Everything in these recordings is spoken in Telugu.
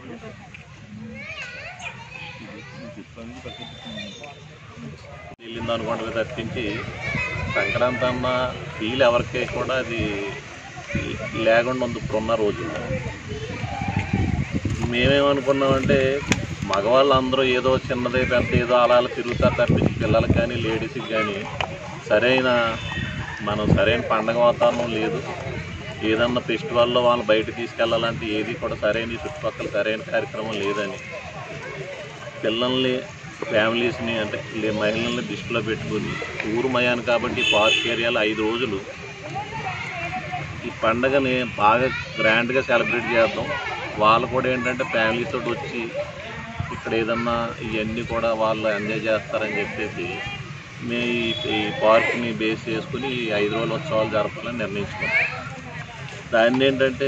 వెళ్ళింది అనుకుంటుంది తప్పించి సంక్రాంతి అన్న ఫీల్ ఎవరికి కూడా అది లేకుండా ఉంది ఇప్పుడున్న రోజుల్లో మేమేమనుకున్నామంటే మగవాళ్ళందరూ ఏదో చిన్నదే పెద్ద ఏదో అలా అలా తిరుగుతారు తప్పించి పిల్లలకి కానీ లేడీస్కి కానీ సరైన మనం సరైన పండగ వాతావరణం లేదు ఏదన్నా ఫెస్టివల్లో వాళ్ళు బయట తీసుకెళ్ళాలంటే ఏది కూడా సరైన ఈ చుట్టుపక్కల సరైన కార్యక్రమం లేదని పిల్లల్ని ఫ్యామిలీస్ని అంటే లే- మహిళల్ని దృష్టిలో పెట్టుకుని ఊరు మయాను కాబట్టి పార్క్ ఏరియాలో ఐదు రోజులు ఈ పండగని బాగా గ్రాండ్గా సెలబ్రేట్ చేద్దాం వాళ్ళు కూడా ఏంటంటే ఫ్యామిలీతో వచ్చి ఇక్కడ ఏదన్నా ఇవన్నీ కూడా వాళ్ళు ఎంజాయ్ చేస్తారని చెప్పేసి మేము ఈ- ఈ పార్క్ని బేస్ చేసుకుని ఈ ఐదు రోజుల ఉత్సవాలు జరపాలని నిర్ణయించుకున్నాం దాన్ని ఏంటంటే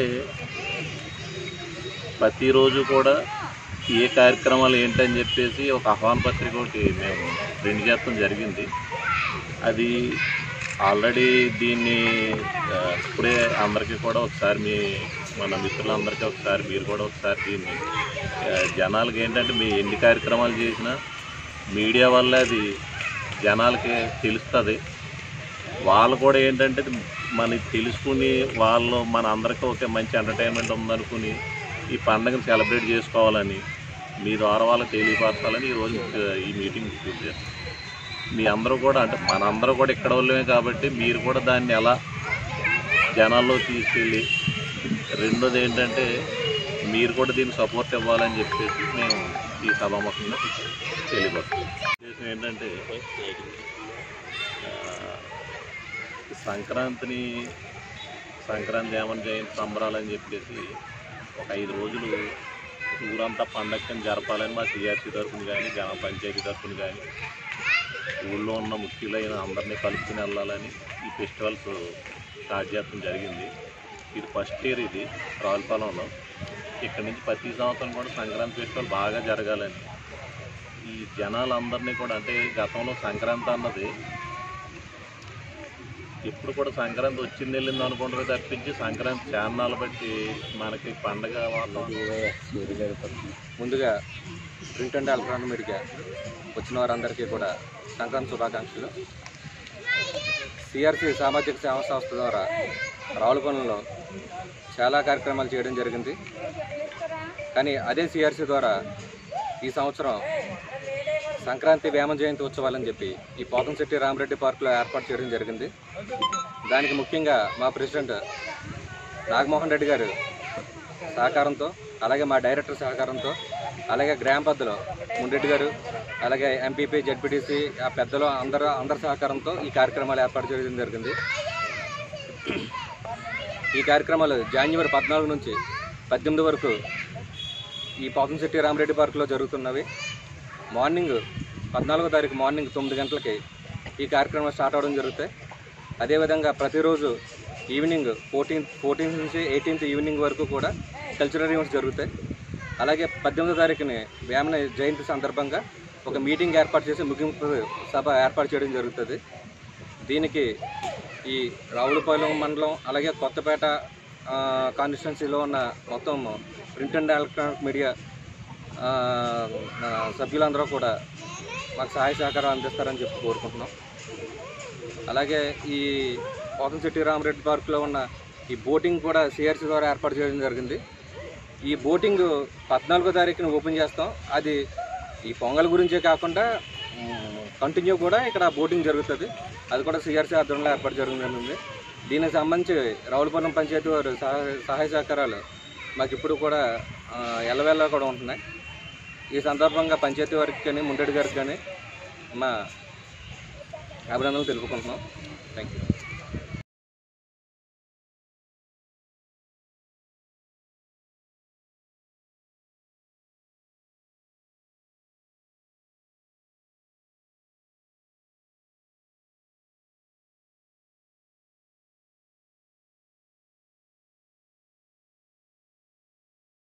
ప్రతిరోజు కూడా ఏ కార్యక్రమాలు ఏంటని చెప్పేసి ఒక ఆహ్వాన పత్రిక ఒకటి మేము ప్రింట్ చేయడం జరిగింది అది ఆల్రెడీ దీన్ని ఆ, ఇప్పుడే అందరికీ కూడా ఒకసారి మీ మన మిత్రులందరికీ ఒకసారి మీరు కూడా ఒకసారి దీన్ని ఆ, జనాలకి ఏంటంటే మీ ఎన్ని కార్యక్రమాలు చేసినా మీడియా వల్ల అది జనాలకి తెలుస్తుంది వాళ్ళు కూడా ఏంటంటే మనకి తెలుసుకుని వాళ్ళు మన అందరికీ ఒక మంచి ఎంటర్టైన్మెంట్ ఉందనుకుని ఈ పండుగను సెలబ్రేట్ చేసుకోవాలని మీ ద్వారా వాళ్ళకి తెలియపరచాలని ఈరోజు ఈ మీటింగ్ పూర్తి చేస్తాం మీ అందరూ కూడా అంటే మనందరూ కూడా ఇక్కడ వాళ్ళమే కాబట్టి మీరు కూడా దాన్ని ఎలా జనాల్లో తీసుకెళ్ళి రెండోది ఏంటంటే మీరు కూడా దీనికి సపోర్ట్ ఇవ్వాలని చెప్పేసి మేము ఈ సభాముఖంగా తెలియపరుస్తాం ఉద్దేశం ఏంటంటే ఆ, సంక్రాంతిని సంక్రాంతి ఏమని జయంతి సంబరాలని చెప్పేసి ఒక ఐదు రోజులు ఊరంతా పండగని జరపాలని మా సిఆర్సీ తరఫున కానీ గ్రామ పంచాయతీ తరఫున కానీ ఊళ్ళో ఉన్న ముఖ్యులైన అందరినీ కలుపుకుని వెళ్ళాలని ఈ ఫెస్టివల్స్ స్టార్ట్ చేయడం జరిగింది ఇది ఫస్ట్ ఇయర్ ఇది రావులపాలెంలో ఇక్కడ నుంచి ప్రతి సంవత్సరం కూడా సంక్రాంతి ఫెస్టివల్ బాగా జరగాలని ఈ జనాలందరినీ కూడా అంటే గతంలో సంక్రాంతి అన్నది ఎప్పుడు కూడా సంక్రాంతి వచ్చింది వెళ్ళింది అనుకుంటారు తప్పించి సంక్రాంతి చారణాలు బట్టి మనకి పండగ వాతావరణం ముందుగా ప్రింట్ అండ్ ఎలక్ట్రానిక్ మీడియా వచ్చిన వారందరికీ కూడా సంక్రాంతి శుభాకాంక్షలు సిఆర్సి సామాజిక సేవా సంస్థ ద్వారా రావులపల్లిలో చాలా కార్యక్రమాలు చేయడం జరిగింది కానీ అదే సిఆర్సి ద్వారా ఈ సంవత్సరం సంక్రాంతి వేమ జయంతి ఉత్సవాలని చెప్పి ఈ పోతంశెట్టి రామరెడ్డి పార్కులో ఏర్పాటు చేయడం జరిగింది దానికి ముఖ్యంగా మా ప్రెసిడెంట్ నాగమోహన్ రెడ్డి గారు సహకారంతో అలాగే మా డైరెక్టర్ సహకారంతో అలాగే గ్రామ పెద్దలు ముండెడ్డి గారు అలాగే ఎంపీపీ జడ్పీటీసీ ఆ పెద్దలు అందరూ అందరి సహకారంతో ఈ కార్యక్రమాలు ఏర్పాటు చేయడం జరిగింది ఈ కార్యక్రమాలు జనవరి పద్నాలుగు నుంచి పద్దెనిమిది వరకు ఈ పోతంశెట్టి రామరెడ్డి పార్కులో జరుగుతున్నవి మార్నింగ్ పద్నాలుగో తారీఖు మార్నింగ్ తొమ్మిది గంటలకి ఈ కార్యక్రమం స్టార్ట్ అవడం జరుగుతాయి అదేవిధంగా ప్రతిరోజు ఈవినింగ్ ఫోర్టీన్త్ ఫోర్టీన్త్ నుంచి ఎయిటీన్త్ ఈవినింగ్ వరకు కూడా కల్చరల్ ఈవెంట్స్ జరుగుతాయి అలాగే పద్దెనిమిదో తారీఖుని వేమన జయంతి సందర్భంగా ఒక మీటింగ్ ఏర్పాటు చేసి ముగింపు సభ ఏర్పాటు చేయడం జరుగుతుంది దీనికి ఈ రావులపాలెం మండలం అలాగే కొత్తపేట కాన్స్టిట్యున్సీలో ఉన్న మొత్తం ప్రింట్ అండ్ ఎలక్ట్రానిక్ మీడియా ఆ, ఆ, సభ్యులందరూ కూడా మాకు సహాయ సహకారం అందిస్తారని చెప్పి కోరుకుంటున్నాం అలాగే ఈ పోతంశెట్టి రామరెడ్డి పార్కులో ఉన్న ఈ బోటింగ్ కూడా సిఆర్సీ ద్వారా ఏర్పాటు చేయడం జరిగింది ఈ బోటింగ్ పద్నాలుగో తారీఖున ఓపెన్ చేస్తాం అది ఈ పొంగల్ గురించే కాకుండా కంటిన్యూ కూడా ఇక్కడ బోటింగ్ జరుగుతుంది అది కూడా సిఆర్సీ ఆధ్వర్యంలో ఏర్పాటు జరగడం జరిగింది దీనికి సంబంధించి రావులపాలెం పంచాయతీ వారు సహాయ సహాయ సహకారాలు మాకు ఇప్పుడు కూడా ఆ, ఎల్లవేళ కూడా ఉంటున్నాయి ఈ సందర్భంగా పంచాయతీ వారికి కానీ ముండెడి గారికి కానీ మా అభినందనలు తెలుపుకుంటున్నాం థ్యాంక్ యూ